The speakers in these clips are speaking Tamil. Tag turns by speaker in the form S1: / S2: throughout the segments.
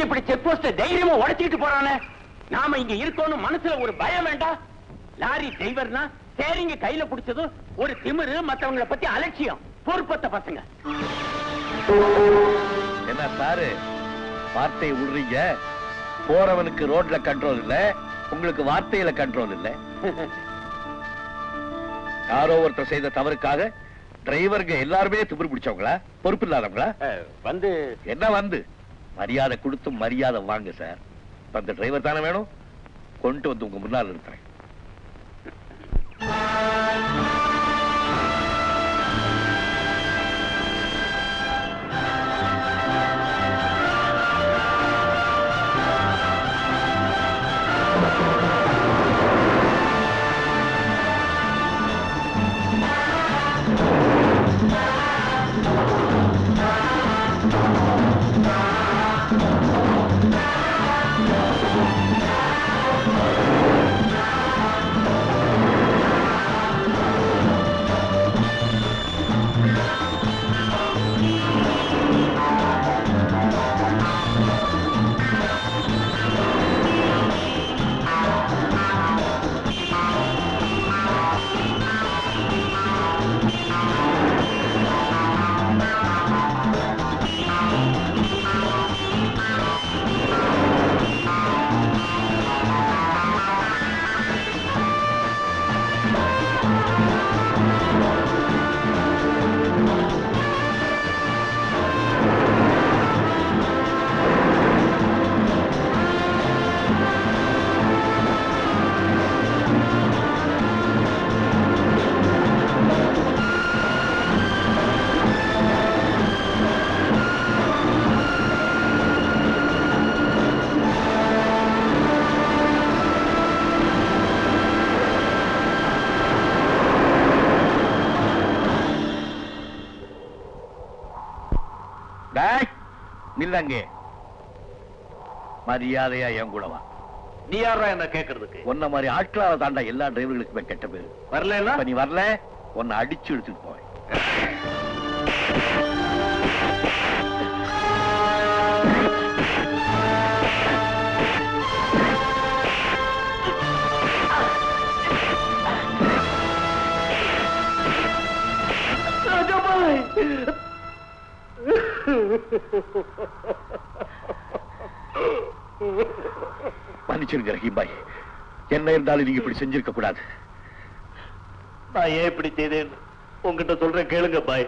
S1: இப்படி செக் போஸ்ட் தைரியமா உடைச்சிட்டு போறானே நாம இங்க இருக்கோம்னு மனசுல ஒரு பயம் வேண்டாம் லாரி டிரைவர்னா சரிங்க கையில புடிச்சதும் ஒரு திமிரு மத்தவங்கள பத்தி அலட்சியம் பொறுப்பத்த பசங்க
S2: என்ன சாரு வார்த்தையை விடுறீங்க போறவனுக்கு ரோட்ல கண்ட்ரோல் இல்ல உங்களுக்கு வார்த்தையில கண்ட்ரோல் இல்ல யாரோ ஒருத்தர் செய்த தவறுக்காக டிரைவருங்க எல்லாருமே திமிரு பிடிச்சவங்களா பொறுப்பு இல்லாதவங்களா
S1: அஹ், வந்து
S2: என்ன வந்து மரியாதை கொடுத்து மரியாதை வாங்க சார் இப்ப அந்த டிரைவர் தானே வேணும் கொண்டு வந்து உங்க முன்னால் நிறுத்துறேன் டேய், நில்லங்க மரியாதையா என் கூட வா
S3: நீ யாரா என்ன கேக்குறதுக்கு
S2: உன்ன மாதிரி ஆட்களால தாண்டா எல்லா டிரைவர்களுக்குமே கெட்ட பேரு
S3: வரலன்னா
S2: இப்ப நீ வரல உன்னை அடிச்சு எடுத்துட்டு போவேன் மன்னிச்சிருங்க ரஹீம் என்ன இருந்தாலும் நீங்க இப்படி செஞ்சிருக்க கூடாது
S3: நான் ஏன் இப்படி செய்தேன் உங்ககிட்ட சொல்றேன் கேளுங்க பாய்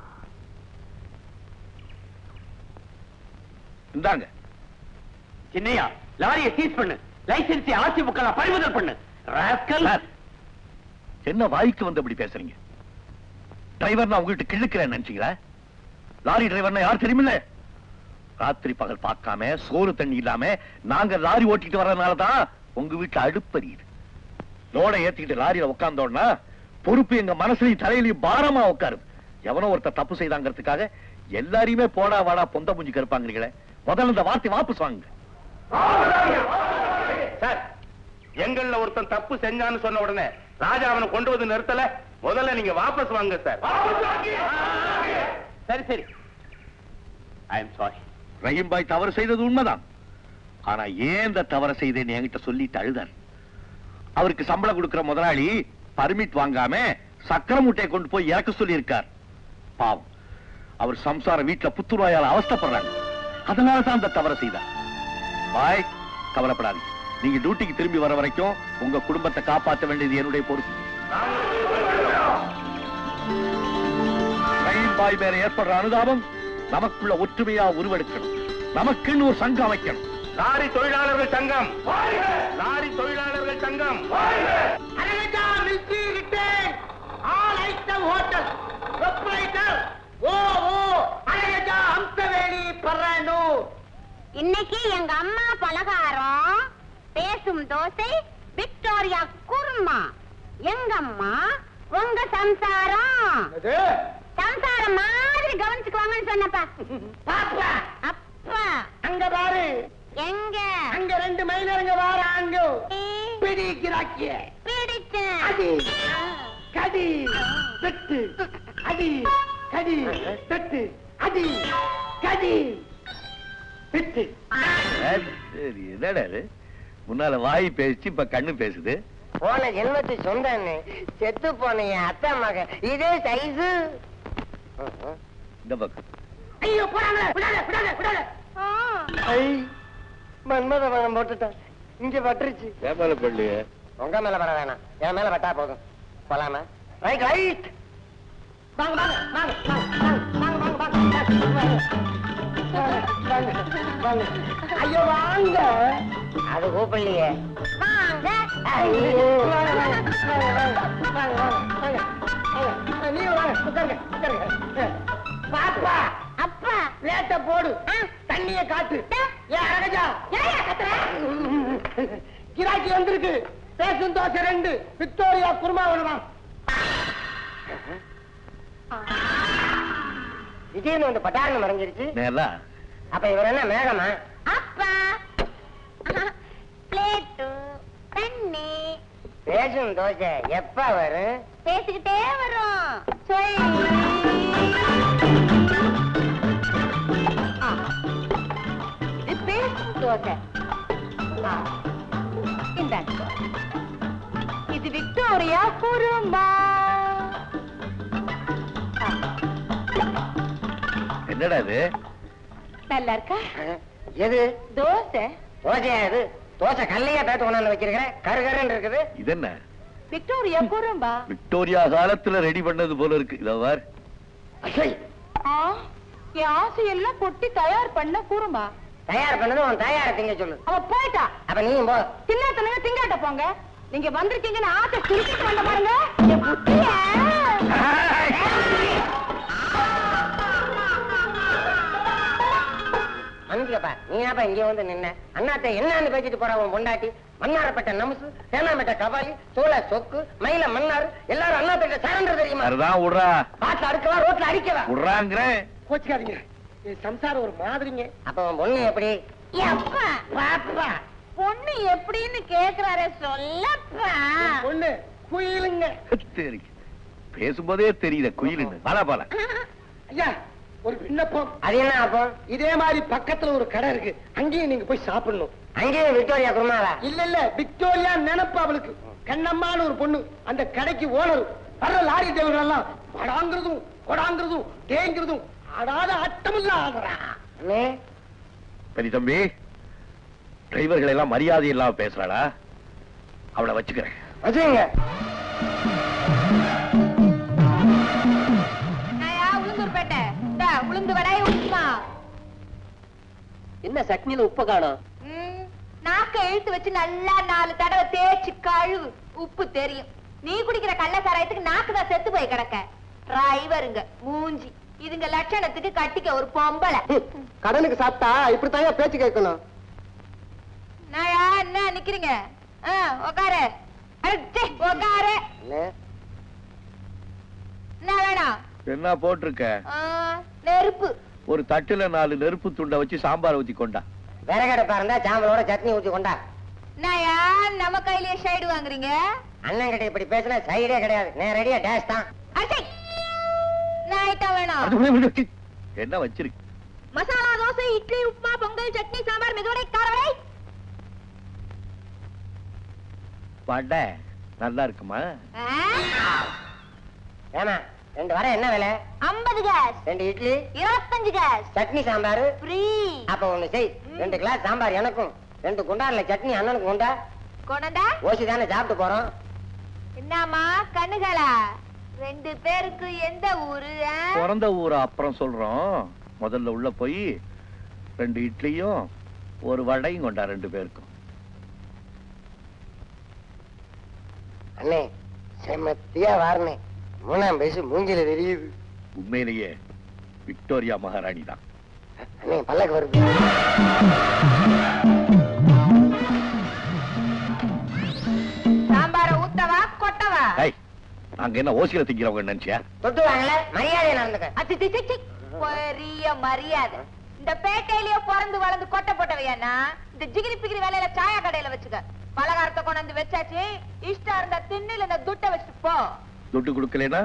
S2: இந்தாங்க
S1: சின்னையா லாரியை சீஸ் பண்ணு லைசன்ஸை ஆட்சி புக்கெல்லாம் பறிமுதல் பண்ணு ராஸ்கல்
S2: சார், என்ன வாய்க்கு வந்து அப்படி பேசுறீங்க டிரைவர் நான் உங்ககிட்ட கிழக்கிறேன் நினைச்சீங்களா லாரி டிரைவர்னா யார் தெரியுமில்ல ராத்திரி பகல் பார்க்காம சோறு தண்ணி இல்லாம நாங்க லாரி ஓட்டிட்டு வர்றதுனால தான் உங்க வீட்டுல அடுப்பறியுது லோட ஏத்திக்கிட்டு லாரியில உட்கார்ந்தோம்னா பொறுப்பு எங்க மனசுலயும் தலையிலயும் பாரமா உட்காருது எவனோ ஒருத்தர் தப்பு செய்தாங்கிறதுக்காக எல்லாரையுமே போடா வாடா பொந்த முஞ்சி கருப்பாங்கிறீங்களே முதல்ல இந்த வார்த்தை வாபஸ் வாங்குங்க
S3: சார் எங்கள்ல ஒருத்தன் தப்பு செஞ்சான்னு சொன்ன உடனே ராஜா அவனை கொண்டு வந்து நிறுத்தல முதல்ல நீங்க வாபஸ் வாங்க சார்
S1: சரி சரி ஐ எம் சாரி
S2: ரஹீம் பாய் தவறு செய்தது உண்மைதான் ஆனா ஏன் இந்த தவறை செய்தேன்னு என்கிட்ட சொல்லிட்டு அழுதார் அவருக்கு சம்பளம் கொடுக்கிற முதலாளி பர்மிட் வாங்காம சக்கர மூட்டையை கொண்டு போய் இறக்க சொல்லி இருக்கார் பாவம் அவர் சம்சார வீட்டுல புத்துருவாயால அவஸ்தைப்படுறாங்க அதனால தான் அந்த தவறை செய்தார் பாய் கவலைப்படாதீங்க நீங்க டியூட்டிக்கு திரும்பி வர வரைக்கும் உங்க குடும்பத்தை காப்பாற்ற வேண்டியது என்னுடைய பொறுப்பு ரஹீம் பாய் மேல ஏற்படுற அனுதாபம் நமக்குள்ள ஒற்றுமையா உருவெடுக்கணும் நமக்குன்னு ஒரு சங்கம் அமைக்கணும்
S3: லாரி தொழிலாளர்கள் சங்கம் லாரி தொழிலாளர்கள் சங்கம்
S4: அனகஜா மில்கி ரிட்டேன் ஆல் ஐட்டம் ஹோட்டல் ப்ரொப்ரைட்டர் ஓ ஓ அனகஜா அம்சவேலி பர்ரானூர்
S5: இன்னைக்கு எங்க அம்மா பலகாரம் பேசும் தோசை விக்டோரியா குருமா எங்க அம்மா உங்க சம்சாரம் சம்சாரம் மாதிரி கவனிச்சுக்குவாங்கன்னு சொன்னப்பா
S4: பாப்பா
S5: அப்பா
S4: அங்க பாரு
S5: எங்க
S4: அங்க ரெண்டு மைனருங்க வாராங்க
S5: ஏ,
S4: பிடி கிராக்கிய
S5: பிடிச்சேன்
S4: அடி
S5: ஆ.
S4: கடி வெட்டு அடி கடி வெட்டு அடி கடி பிட்டு
S2: சரி என்னடா இது முன்னால வாய் பேசிச்சு இப்ப கண்ணு பேசுது
S6: போன ஜென்மத்து சொந்தன்னு செத்து போன என் அத்தை மகன் இதே சைஸு
S2: இந்த பக்கம்
S4: ஐயோ போறாங்களே விடாத விடாத விடாத
S5: ஆ.
S6: ஐ மன்மத மனம் போட்டுட்டேன் இங்க பட்டுருச்சு
S2: வேப்பால பள்ளி
S6: உங்க மேல வர வேணாம் என் மேல பட்டா போதும் போலாமா ரைட் ரைட்
S4: வாங்க வாங்க வாங்க வாங்க வாங்க வாங்க வாங்க வாங்க வாங்க வாங்க ஐயோ வாங்க
S6: அது கூப்பிடலையே
S5: வாங்க
S6: ஐயோ.
S4: வாங்க வாங்க வாங்க வாங்க வாங்க வாங்க நீங்க வாங்க உட்காருங்க உட்காருங்க பாப்பா
S5: அப்பா
S4: லேட்ட போடு
S5: ஆ.
S4: தண்ணிய காட்டு
S5: ஆ.
S4: ஏன் அழகா
S5: ஏயா கத்துற
S4: கிராக்கி வந்திருக்கு பேசும் தோசை ரெண்டு விக்டோரியா குருமா ஒண்ணுதான்
S6: திடீர்னு வந்து பட்டாரணம் மறைஞ்சிருச்சு
S2: நேரா
S6: அப்ப இவர் என்ன மேகமா
S5: அப்பா பிளேட்டு தண்ணி
S6: பேசும் தோசை எப்ப வரும்
S5: பேசிக்கிட்டே வரும் சொல் ஆ. இது பேசும் தோசை ஆ. இந்தாங்க இது விக்டோரியா குறும்பா ஆ.
S2: என்னடா இது
S5: நல்லா இருக்கா
S6: எது
S5: தோசை
S6: தோசையா இது தோசை கல்லையா பேத்து கொண்டாந்து வச்சிருக்கிறேன் கருகருன்னு இருக்குது
S2: இது என்ன
S5: விக்டோரியா குறும்பா
S2: விக்டோரியா காலத்துல ரெடி பண்ணது போல இருக்கு இதோ பார்
S6: அசை
S5: ஆ, என் ஆசையெல்லாம் கொட்டி தயார் பண்ண குறும்பா
S6: தயார் பண்ணது உன் தயார திங்க சொல்லு
S5: அவ போயிட்டா
S6: அப்ப நீயும் போ
S5: தின்னாத்தனங்க திங்காட்ட போங்க நீங்க வந்திருக்கீங்கன்னு ஆசை சுருக்கிட்டு வந்த பாருங்க என் புத்திய
S6: அனுப்பியப்பா நீ ஏப்பா இங்க வந்து நின்ன அண்ணாத்த என்னன்னு பேசிட்டு போற உன் பொண்டாட்டி மன்னாரப்பட்ட நம்சு தேனாம்பட்ட கபாலி சோள சொக்கு மயில மன்னார் எல்லாரும் அண்ணாத்த சரண்டர் தெரியுமா
S2: அதுதான் விடுறா
S6: பாட்டுல அறுக்கவா ரோட்ல அடிக்கவா
S2: விடுறாங்கிறேன்
S4: கோச்சுக்காதீங்க என் சம்சாரம் ஒரு மாதிரிங்க
S6: அப்ப உன் பொண்ணு எப்படி
S5: எப்பா
S4: பாப்பா
S5: பொண்ணு எப்படின்னு கேக்குறாரே சொல்லப்பா
S4: பொண்ணு குயிலுங்க
S2: சரி பேசும்போதே தெரியுத குயிலுன்னு பாலா பாலா
S4: ஐயா ஒரு விண்ணப்பம்
S6: அது என்ன அப்போ
S4: இதே மாதிரி பக்கத்துல ஒரு கடை இருக்கு அங்கேயும் நீங்க போய் சாப்பிடணும்
S6: அங்கேயும் விக்டோரியா குருமாவா
S4: இல்ல இல்ல விக்டோரியா நினைப்பு அவளுக்கு கண்ணம்மான்னு ஒரு பொண்ணு அந்த கடைக்கு ஓனர் வர்ற லாரி டிரைவர்கள் எல்லாம் படாங்கிறதும் கொடாங்கிறதும் டேங்கிறதும் ஆடாத அட்டமில்ல ஆடுறா
S6: அண்ணே
S2: பெரிய தம்பி டிரைவர்கள் எல்லாம் மரியாதை இல்லாம பேசுறாடா அவளை வச்சுக்கிறேன்
S6: வச்சுங்க
S5: நாயா உளுந்தூர்பேட்டை இந்தா, உளுந்து வடை உப்புமா
S6: என்ன சட்னியில உப்பு காணும்
S5: ம், நாக்க இழுத்து வச்சு நல்லா நாலு தடவை தேய்ச்சு கழுவு உப்பு தெரியும் நீ குடிக்கிற கள்ள சாராயத்துக்கு நாக்கு தான் செத்து போய் கிடக்க டிரைவருங்க மூஞ்சி இதுங்க லட்சணத்துக்கு கட்டிக்க ஒரு பொம்பளை
S4: கடனுக்கு சாப்பிட்டா இப்படித்தான் பேச்சு கேட்கணும்
S5: நாயா என்ன நிக்கிறீங்க ஆ, உக்காரு அட, சே, உக்காரு என்ன வேணும்
S2: என்ன போட்டிருக்க
S5: ஆ, நெருப்பு
S2: ஒரு தட்டுல நாலு நெருப்பு துண்டை வச்சு சாம்பார் ஊத்தி கொண்டா
S6: விறகடுப்பா இருந்தா சாம்பலோட சட்னி ஊத்தி கொண்டா
S5: நாயா நம்ம கையிலேயே ஷைடு வாங்குறீங்க
S6: அண்ணன் கிட்ட இப்படி பேசினா சைடே கிடையாது நேரடியா டேஷ் தான்
S5: அச்சை நான் ஐட்டம் வேணும்
S2: அது போய் விடு. என்ன வச்சிருக்கு
S5: மசாலா தோசை இட்லி உப்புமா பொங்கல் சட்னி சாம்பார் மெதுவடை காரவடை
S2: வடை நல்லா இருக்குமா
S6: ஏமா ரெண்டு வர என்ன விலை
S5: ஐம்பது கேஸ்
S6: ரெண்டு இட்லி
S5: இருபத்தஞ்சு கேஸ்
S6: சட்னி சாம்பார்
S5: ஃப்ரீ
S6: அப்ப ஒண்ணு செய் ரெண்டு கிளாஸ் சாம்பார் எனக்கும் ரெண்டு குண்டான்ல சட்னி அண்ணனுக்கு உண்டா
S5: கொண்டா
S6: ஓசி தானே சாப்பிட்டு போறோம்
S5: என்னம்மா கண்ணுகளா ரெண்டு பேருக்கு எந்த ஊரு ஆ?
S2: பிறந்த ஊரை அப்புறம் சொல்றோம் முதல்ல உள்ள போய் ரெண்டு இட்லியும் ஒரு வடையும் கொண்டா ரெண்டு பேருக்கும்
S6: அண்ணே செம்மத்தியா வாரணே மூணாம் வயசு மூஞ்சில தெரியுது
S2: உண்மையிலேயே விக்டோரியா மகாராணி தான்
S6: அண்ணே பல்லக்கு வருது
S5: சாம்பார ஊத்தவா கொட்டவா
S2: ஏய், அங்க என்ன ஓசியில திங்கிறவங்க நினைச்சியா
S6: தொட்டு வாங்கல மரியாதை நடந்துக்க
S5: அச்சி, சி, சி, சி. பெரிய மரியாதை இந்த பேட்டையிலயே பிறந்து வளர்ந்து கொட்டை போட்டவையானா இந்த ஜிகிரி பிகிரி வேலையில சாயா கடையில வச்சுக்க பலகாரத்தை கொண்டாந்து வச்சாச்சு இஷ்டம் இருந்தா திண்ணில இந்த துட்டை வச்சுட்டு போ
S2: துட்டு கொடுக்கலனா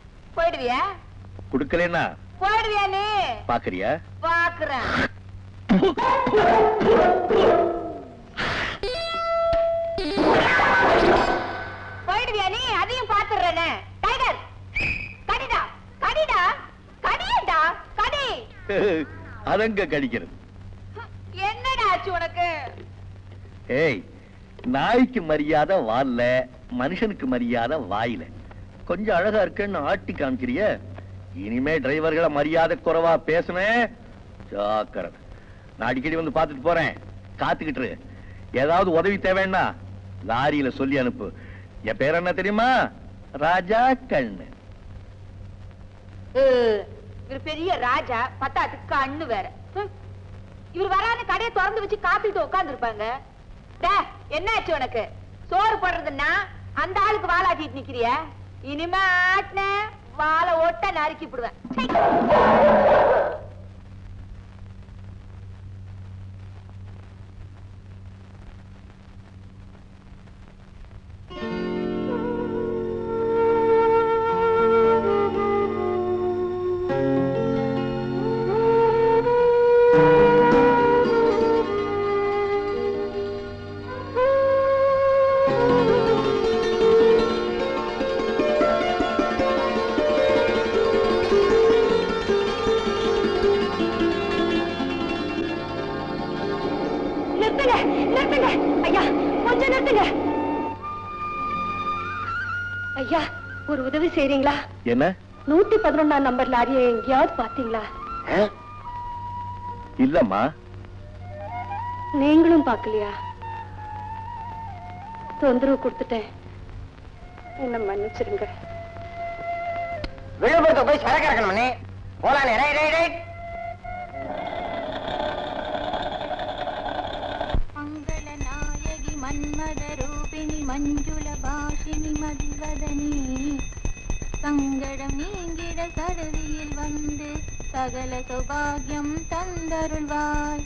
S5: போயிடுவியா
S2: கொடுக்கலனா
S5: போயிடுவியா நீ
S2: பாக்குறியா
S5: பாக்குறேன் போயிடுவியா நீ அதையும் பாத்துடுறேனே டைகர் கடிடா கடிடா கடியேண்டா கடி
S2: அதங்க கடிக்கிறது
S5: என்னடா ஆச்சு உனக்கு
S2: ஏய் நாய்க்கு மரியாதை வால்ல மனுஷனுக்கு மரியாதை வாயில கொஞ்சம் அழகா இருக்குன்னு ஆட்டி காமிக்கிறிய இனிமே டிரைவர்களை மரியாதை குறைவா பேசுனேன் ஜாக்கிரதை நான் அடிக்கடி வந்து பார்த்துட்டு போறேன் காத்துக்கிட்டு இரு. ஏதாவது உதவி தேவைன்னா லாரியில சொல்லி அனுப்பு என் பேர் என்ன தெரியுமா ராஜா கண்ணு
S5: அஹ், இவர் பெரிய ராஜா பத்தாத்துக்கு கண்ணு வேற ஹம். இவர் வரான்னு கடையை திறந்து வச்சு காப்பிட்டு உட்கார்ந்து இருப்பாங்க என்னாச்சு உனக்கு சோறு போடுறதுன்னா அந்த ஆளுக்கு வாலாட்டிட்டு நிக்கிறிய இனிமே ஆட்டின வாழை ஒட்ட நறுக்கி விடுவேன் நிறுத்துங்க நிறுத்துங்க ஐயா கொஞ்சம் நிறுத்துங்க ஐயா ஒரு உதவி செய்றீங்களா
S2: என்ன
S5: நூத்தி பதினொன்னாம் நம்பர் லாரியை எங்கேயாவது பாத்தீங்களா
S2: இல்லம்மா
S5: நீங்களும் பாக்கலையா தொந்தரவு கொடுத்துட்டேன் என்ன மன்னிச்சிருங்க
S6: விழுப்புரத்தை போய் சரக்கு இறக்கணும் மணி போலானே ரைட் ரைட் ரைட்
S7: மங்களநாயகி மன்மதரூபிணி மஞ்சுள பாஷினி மதிவதனி சங்கடம் நீங்கிட சடதியில் வந்து சகல சௌபாகியம் தந்தருள்வாய்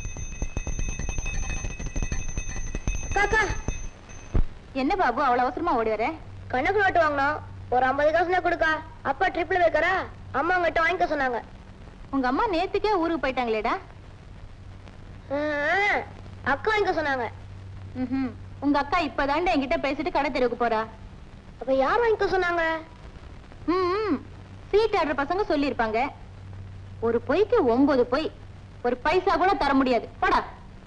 S5: காக்கா
S7: என்ன பாபு அவ்வளவு அவசரமா ஓடி வர
S5: கணக்கு நோட்டு வாங்கினோம் ஒரு ஐம்பது காசுல கொடுக்கா அப்பா ட்ரிப்ல வைக்கிறா அம்மா உங்ககிட்ட வாங்கிக்க சொன்னாங்க
S7: உங்க அம்மா நேத்துக்கே ஊருக்கு போயிட்டாங்களேடா
S5: அக்கா வாங்கிக்க சொன்னாங்க
S7: ம்ஹும். உங்க அக்கா இப்பதாண்டா என்கிட்ட பேசிட்டு கடை தெருவுக்கு போறா
S5: அப்ப யார் வாங்கிக்க சொன்னாங்க
S7: ம் சீட் ஆடுற பசங்க சொல்லியிருப்பாங்க ஒரு பொய்க்கு ஒன்பது பொய் ஒரு பைசா கூட தர முடியாது போடா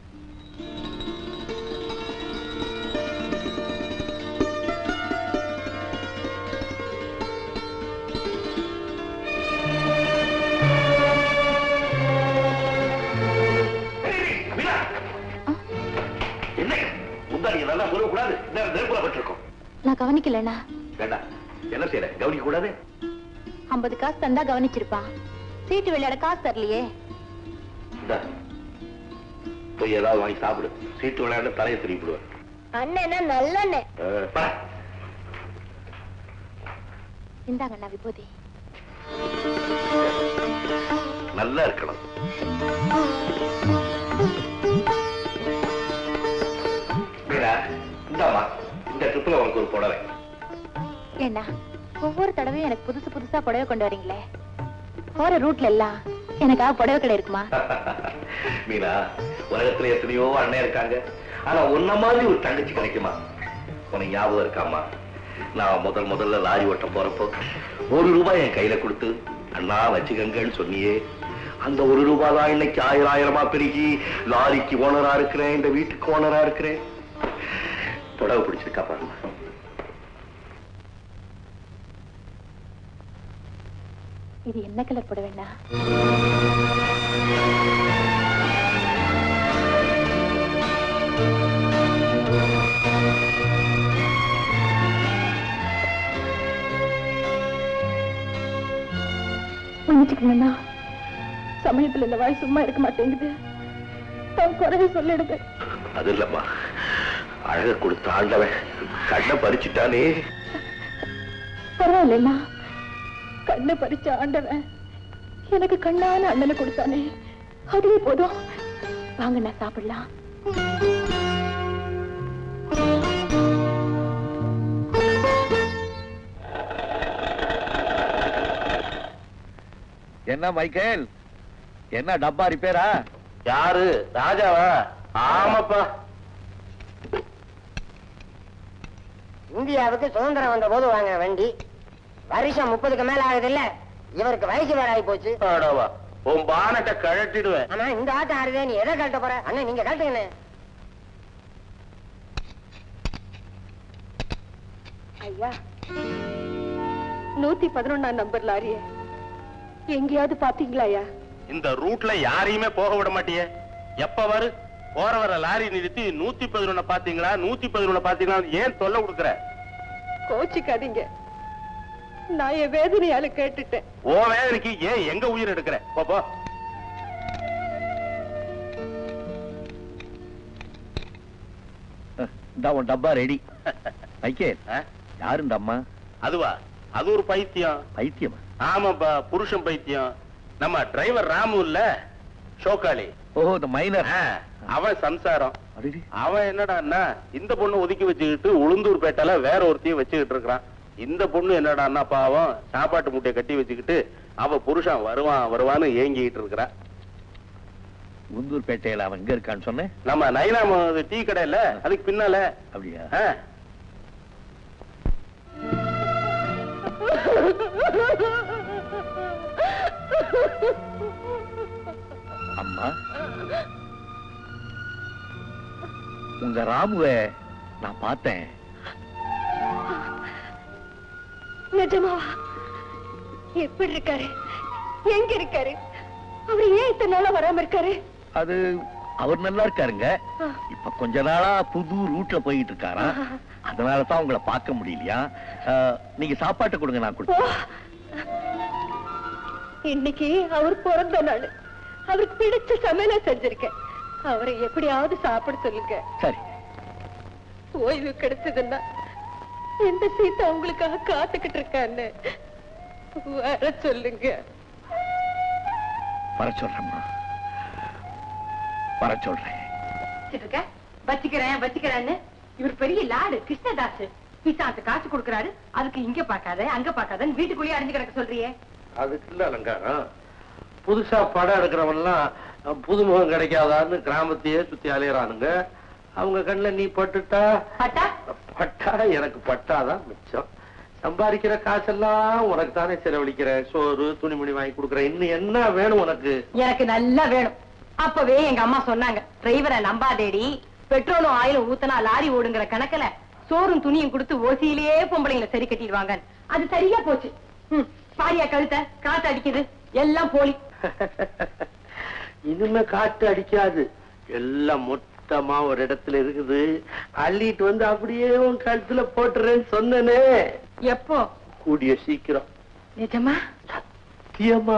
S2: மீனா! என்ன முந்தாடி இதெல்லாம் சொல்லக்கூடாது நெருப்புல பட்டிருக்கோம்
S7: நான் கவனிக்கலண்ணா
S2: வேண்டாம் என்ன செய்யற கவனிக்க கூடாது
S7: ஐம்பது காசு தந்தா கவனிச்சிருப்பான் சீட்டு விளையாட காசு தரலையே
S2: இந்தா. போய் ஏதாவது வாங்கி சாப்பிடு சீட்டு விளையாட தலையை திருப்பிடுவேன்
S5: அண்ணன் நல்ல அண்ணன்
S7: இந்தாங்கண்ணா விபூதி
S2: நல்லா இருக்கணும் மீனா இந்தாமா இந்த ட்ரிப்ல உனக்கு ஒரு புடவை
S7: ஏண்ணா ஒவ்வொரு தடவையும் எனக்கு புதுசு புதுசா புடவை கொண்டு வரீங்களே போற ரூட்ல எல்லாம் எனக்காக புடவை கடை இருக்குமா
S2: மீனா உலகத்துல எத்தனையோ அண்ணன் இருக்காங்க ஆனா உன்ன மாதிரி ஒரு தங்கச்சி கிடைக்குமா உனக்கு ஞாபகம் இருக்காமா நான் முதல் முதல்ல லாரி ஓட்ட போறப்போ ஒரு ரூபாய் என் கையில கொடுத்து அண்ணா வச்சுக்கங்கன்னு சொன்னியே அந்த ஒரு ரூபாய் தான் இன்னைக்கு ஆயிரம் ஆயிரமா பெருகி லாரிக்கு ஓனரா இருக்கிறேன் இந்த வீட்டுக்கு ஓனரா இருக்கிறேன் புடவை பிடிச்சிருக்கா பாருமா
S7: இது என்ன கலர் புடவைண்ணா மன்னிச்சுக்கணும்னா சமயத்துல இந்த வாய் சும்மா இருக்க மாட்டேங்குது அவன் குறைய சொல்லிடுது
S2: அது இல்லம்மா அழக கொடுத்த ஆண்டவன் கண்ணை பறிச்சுட்டானே
S7: பரவாயில்லண்ணா கண்ணை பறிச்ச ஆண்டவன் எனக்கு கண்ணான அண்ணனை கொடுத்தானே அதுவே போதும் வாங்கண்ணா சாப்பிடலாம்
S2: என்ன மைக்கேல் என்ன டப்பா ரிப்பேரா
S3: யாரு ராஜாவா ஆமாப்பா
S6: இந்தியாவுக்கு சுதந்திரம் வந்த போது வாங்க வண்டி வருஷம் முப்பதுக்கு மேல ஆகுது இல்ல இவருக்கு வயசு வேற ஆகி போச்சு
S3: ஆடாவா உன் பானட்டை கழட்டிடுவேன்
S6: ஆமா இந்த ஆட்டம் ஆடுதே நீ எதை கழட்ட போற அண்ணன் நீங்க கழட்டுங்கண்ணே
S8: ஐயா நூத்தி பதினொன்னாம் நம்பர் லாரிய எங்கேயாவது பாத்தீங்களா ஐயா
S3: இந்த ரூட்ல யாரையுமே போக விட மாட்டியே எப்ப வரு போற வர லாரி நிறுத்தி நூத்தி பதினொன்னு பாத்தீங்களா நூத்தி பதினொன்னு பாத்தீங்களா ஏன் தொல்லை கொடுக்குற
S8: கோச்சிக்காதீங்க நான் என் வேதனையால கேட்டுட்டேன்
S3: ஓ வேதனைக்கு ஏன் எங்க உயிர் எடுக்கிற போ, போ
S2: இந்த உன் டப்பா ரெடி ஐக்கே
S3: ஆ?
S2: யாரு இந்த அம்மா
S3: அதுவா அது ஒரு பைத்தியம்
S2: பைத்தியமா
S3: ஆமாப்பா புருஷன் பைத்தியம் நம்ம டிரைவர் ராமு இல்ல ஷோக்காளி
S2: ஓஹோ இந்த மைனர்
S3: ஆ, அவன் சம்சாரம்
S2: அடடே.
S3: அவன் என்னடான்னா இந்த பொண்ணு ஒதுக்கி வச்சுக்கிட்டு உளுந்தூர் பேட்டையில வேற ஒருத்தையும் வச்சுக்கிட்டு இருக்கிறான் இந்த பொண்ணு என்னடான்னா பாவம் சாப்பாட்டு மூட்டையை கட்டி வச்சுக்கிட்டு அவ புருஷன் வருவான் வருவான்னு ஏங்கிட்டு இருக்கிறா
S2: உந்தூர் பேட்டையில அவன் எங்க இருக்கான்னு சொன்னேன்
S3: நம்ம நைனாம டீ கடையில அதுக்கு பின்னால
S2: அப்படியா
S3: ஆ,
S2: அம்மா உங்க ராமுவை நான் பார்த்தேன்
S8: நிஜமாவா எப்படி இருக்காரு எங்க இருக்காரு அவர் ஏன் இத்தனை நாளா வராம இருக்காரு
S2: அது அவர் நல்லா இருக்காருங்க இப்ப கொஞ்ச நாளா புது ரூட்ல போயிட்டு இருக்காராம் அதனால தான் உங்களை பார்க்க முடியலையா அஹ், நீங்க சாப்பாட்டு கொடுங்க நான்
S8: ஓ,
S2: கொடுத்தேன்
S8: இன்னைக்கு அவர் பிறந்த நாள் அவருக்கு பிடிச்ச சமையல செஞ்சிருக்கேன் அவரை எப்படியாவது சாப்பிட சொல்லுங்க
S2: சரி
S8: ஓய்வு கிடைச்சதுன்னா எந்த சீதா உங்களுக்காக காத்துக்கிட்டு இருக்கான்னு வர சொல்லுங்க
S2: வர சொல்றேம்மா வர சொல்றேன்
S9: இருக்க வச்சுக்கிறேன் வச்சுக்கிறேன்னு இவர் பெரிய லாடு கிருஷ்ணதாஸ் பிசாத்து காசு கொடுக்கறாரு அதுக்கு இங்க பாக்காத அங்க பாக்காதன்னு வீட்டுக்குள்ளேயே அடைஞ்சு கிடக்க சொல்றியே
S10: அதுக்கு இல்ல அலங்காரம் புதுசா படம் எடுக்கிறவன்லாம் அஹ், புதுமுகம் கிடைக்காதான்னு கிராமத்தையே சுத்தி அலையறானுங்க அவங்க கண்ணுல நீ பட்டுட்டா
S9: பட்டா
S10: பட்டா எனக்கு பட்டாதான் மிச்சம் சம்பாதிக்கிற காசெல்லாம் உனக்கு தானே செலவழிக்கிற சோறு துணிமணி வாங்கி கொடுக்குற இன்னும் என்ன வேணும் உனக்கு
S9: எனக்கு நல்லா வேணும் அப்பவே எங்க அம்மா சொன்னாங்க டிரைவரை நம்பாதேடி பெட்ரோலும் ஆயிலும் ஊத்தனா லாரி ஓடுங்கிற கணக்குல சோறும் துணியும் கொடுத்து ஓசியிலேயே பொம்பளைங்களை சரி கட்டிடுவாங்க அது சரியா போச்சு ம், பாரியா கழுத்த காத்து அடிக்குது எல்லாம் போலி
S10: இனிமே காட்டு அடிக்காது எல்லாம் மொத்தமா ஒரு இடத்துல இருக்குது அள்ளிட்டு வந்து அப்படியே உன் கழுத்துல போட்டுறேன்னு சொன்னனே
S9: எப்போ
S10: கூடிய சீக்கிரம்
S9: நிஜமா
S10: சத்தியமா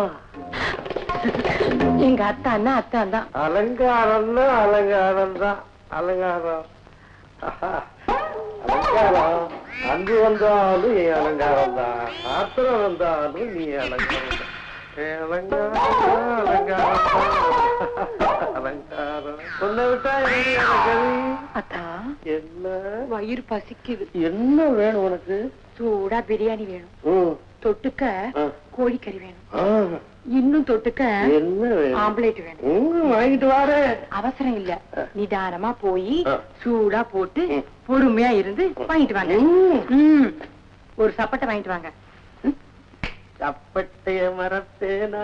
S9: எங்க அத்தான்னா அத்தான் தான்
S10: அலங்காரம்னா அலங்காரம் தான் அலங்காரம் ஆஹா, அலங்காரம் அன்பு வந்தாலும் என் அலங்காரம் தான் ஆத்திரம் வந்தாலும் நீ அலங்காரம் தான். என் அலங்காரம் அலங்காரம் தான். அலங்காரம் சொன்ன விட்டா என்ன எனக்கு
S9: அத்தா
S10: என்ன
S9: வயிறு பசிக்குது
S10: என்ன வேணும் உனக்கு
S9: சூடா பிரியாணி வேணும்
S10: ம்,
S9: தொட்டுக்க
S10: ஆ.
S9: கோழிக்கறி வேணும்
S10: ஆ,
S9: இன்னும் தொட்டுக்க
S10: என்ன வேணும்
S9: ஆம்லேட் வேணும்
S10: ம், வாங்கிட்டு வாரேன்
S9: அவசரம் இல்ல நிதானமா போய்
S10: ஆ.
S9: சூடா போட்டு
S10: ம்.
S9: பொறுமையா இருந்து வாங்கிட்டு வாங்க
S10: ம்.
S9: ம். ஒரு சப்பட்டை வாங்கிட்டு வாங்க
S10: சப்பட்டைய மறப்பேனா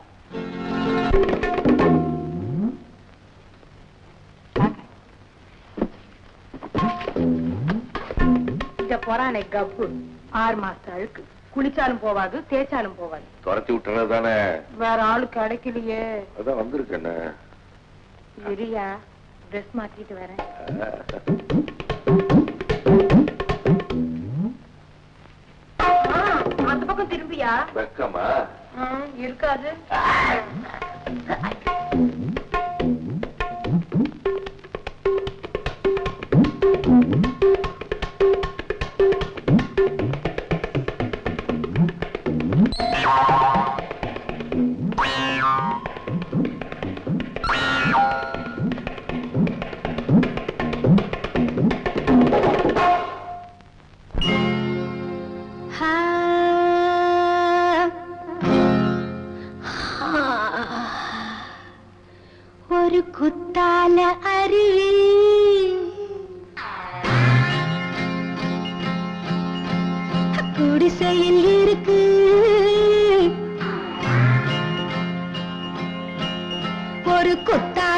S9: இந்த பொறானை கப்பு ஆறு மாசத்து அழுக்கு குளிச்சாலும் போவாது தேய்ச்சாலும் போவாது
S3: துரத்தி விட்டுறது தானே
S9: வேற ஆளு கிடைக்கலையே
S3: அதான் வந்திருக்கேன்னு
S9: இரியா ட்ரெஸ் மாத்திட்டு வரேன் ஆ, அந்த பக்கம் திரும்பியா
S3: வெக்கமா
S9: ம், இருக்காது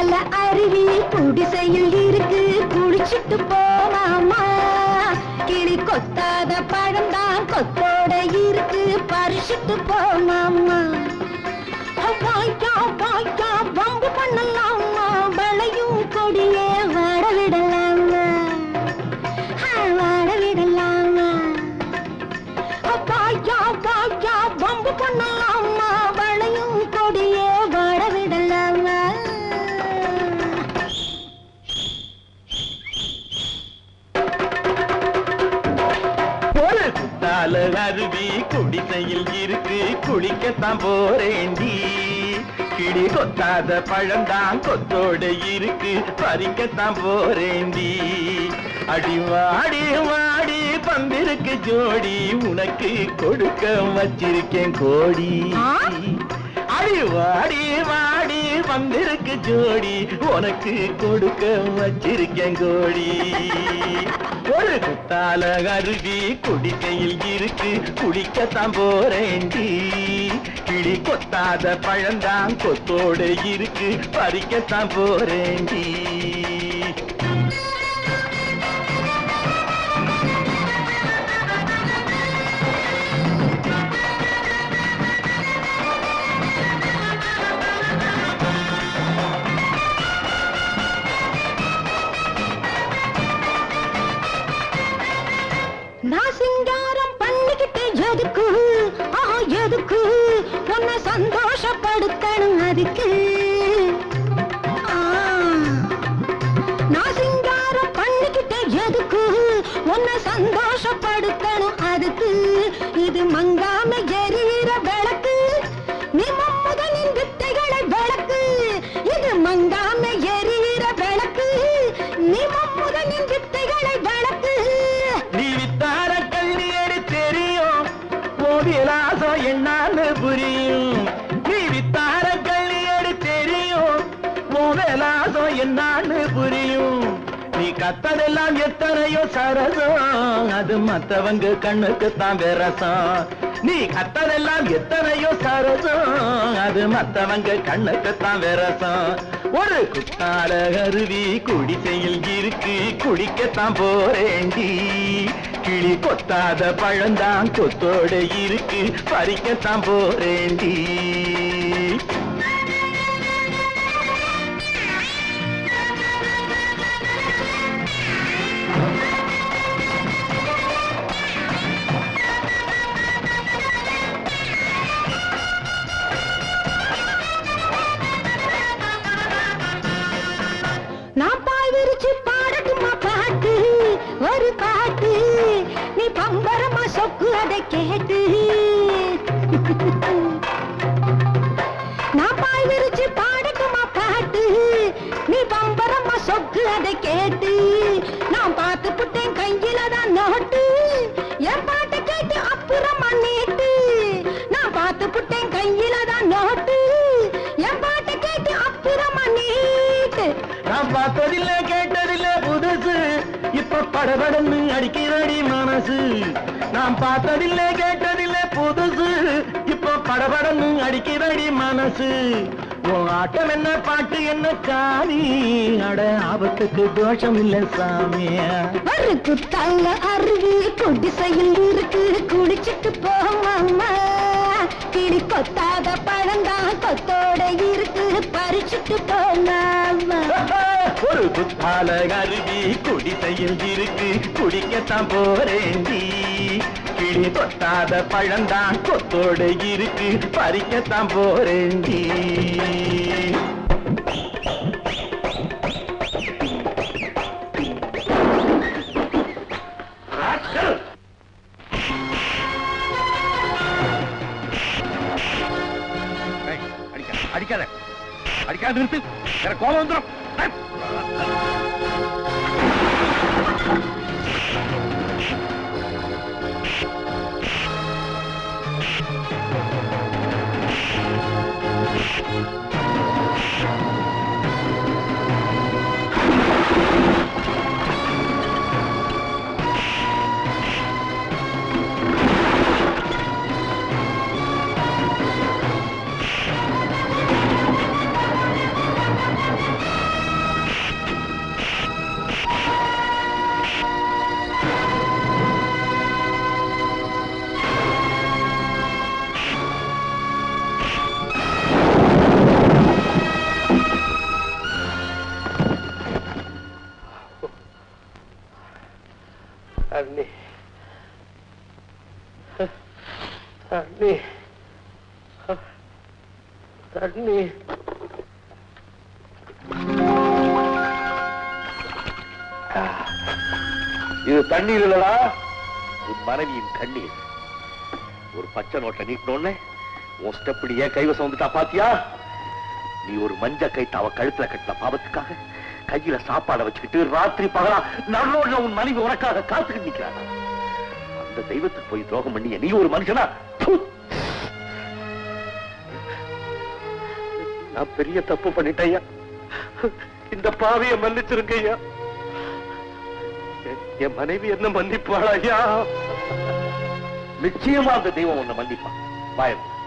S8: குத்தால அருவி குடிசையில் இருக்கு குளிச்சிட்டு போலாமா கிளி கொத்தாத பழம்தான் கொத்தோட இருக்கு பறிச்சிட்டு போலாமா வாய்க்கா வாய்க்கா வம்பு பண்ணலாமா வளையும் கொடியே வாட விடலாமா ஆ, வாட விடலாமா வாய்க்கா வாய்க்கா வம்பு பண்ணலாமா வளையும் கொடியே வாட விடலாமா
S1: ஒரு குத்தால அருவி குடிசையில் இருக்கு குளிக்கத்தான் போறேண்டி கிளி கொத்தாத பழம்தான் கொத்தோட இருக்கு பறிக்கத்தான் போறேண்டி அடி வாடி வாடி பந்திருக்கு ஜோடி உனக்கு கொடுக்க வச்சிருக்கேன் கோடி அடி வாடி வாடி வந்திருக்கு ஜோடி உனக்கு கொடுக்க வச்சிருக்கேன் கோடி ஒரு குத்தால அருவி குடிக்கையில் இருக்கு குடிக்கத்தான் போறேண்டி கிளி கொத்தாத பழந்தான் கொத்தோட இருக்கு பறிக்கத்தான் போறேண்டி
S8: நான் சிங்காரம் பண்ணிக்கிட்டு எதுக்கு ஆ எதுக்கு உன்னை சந்தோஷப்படுத்தணும் அதுக்கு ஆ, நான் சிங்காரம் பண்ணிக்கிட்டு எதுக்கு உன்னை சந்தோஷப்படுத்தணும் அதுக்கு இது மங்காம எரியிற விளக்கு நீ மம்முதனின் வித்தைகளை விளக்கு இது மங்காம எரியிற விளக்கு நீ மம்முதனின் வித்தைகளை விளக்கு
S1: நீ வித்தார கல்வியடி தெரியும் ஓவியலாசம் என்னான்னு புரியும் நீ வித்தார கல்வியடி தெரியும் ஓவியலாசம் என்னான்னு புரியும் நீ கத்ததெல்லாம் எத்தனையோ சரசம் அது மத்தவங்க கண்ணுக்கு தான் விரசம் நீ கத்ததெல்லாம் எத்தனையோ சரசம் அது மத்தவங்க கண்ணுக்கு தான் விரசம் ஒரு குத்தால அருவி குடிசையில் இருக்கு குடிக்கத்தான் போறேண்டி கிளி கொத்தாத பழந்தான் கொத்தோட இருக்கு பறிக்கத்தான் போறேண்டி
S8: நான் பாய் விரிச்சு பாடட்டுமா பாட்டு ஒரு பாட்டு நீ பம்பரமா சொக்கு அதை கேட்டு நான் பாய் விரிச்சு பாடட்டுமா பாட்டு நீ பம்பரமா சொக்கு அதை கேட்டு நான் பார்த்து புட்டேன் கையில தான் நோட்டு என் பாட்டை கேட்டு அப்புறமா நீட்டு நான் பார்த்து புட்டேன் கையில தான் நோட்டு என் பாட்டை கேட்டு அப்புறமா நீட்டு
S1: நான் பார்த்ததில்ல கேட்டதில்ல புதுசு இப்ப படபடன்னு அடிக்கிறடி மனசு நான் பார்த்ததில்ல கேட்டதில்ல புதுசு இப்ப படபடன்னு அடிக்கிறடி மனசு உன் ஆட்டம் என்ன பாட்டு என்ன காணி அட ஆபத்துக்கு தோஷம் இல்ல சாமியா
S8: ஒரு குத்தால அருவி குடிசையில் இருக்கு குடிச்சிட்டு போமாமா கிளி கொத்தாத பழந்தான் கொத்தோட இருக்கு பறிச்சிட்டு போமாமா
S1: ஒரு புத்தால அருவி குடிசையில் இருக்கு குடிக்கத்தான் போறேண்டி கிளி கொத்தாத பழந்தான் கொத்தோட இருக்கு பறிக்கத்தான் போறேண்டி
S2: ஏய், அடிக்காத அடிக்காத அடிக்காத நிறுத்து வேற கோபம் வந்துடும்
S8: ஆ
S10: தண்ணி தண்ணி
S2: இது தண்ணீர் இல்லடா உன் மனைவியின் கண்ணீர் ஒரு பச்சை நோட்டை நீட்டினோடனே உன் ஸ்டெப் ஏன் கைவசம் வந்துட்டா பாத்தியா நீ ஒரு மஞ்ச கைட்டு அவ கழுத்துல கட்டின பாவத்துக்காக கையில சாப்பாடை வச்சுக்கிட்டு ராத்திரி பகலா நடுரோட்ல உன் மனைவி உனக்காக காத்துக்கிட்டு நிக்கிறாங்க அந்த தெய்வத்துக்கு போய் துரோகம் பண்ணி நீ ஒரு மனுஷனா ப்பு! நான் பெரிய தப்பு பண்ணிட்டேன் ஐயா இந்த பாவிய மன்னிச்சிருங்க ஐயா என்- என் மனைவி என்ன மன்னிப்பாளா ஐயா நிச்சயமா அந்த தெய்வம் உன்னை மன்னிப்பான் பாயம்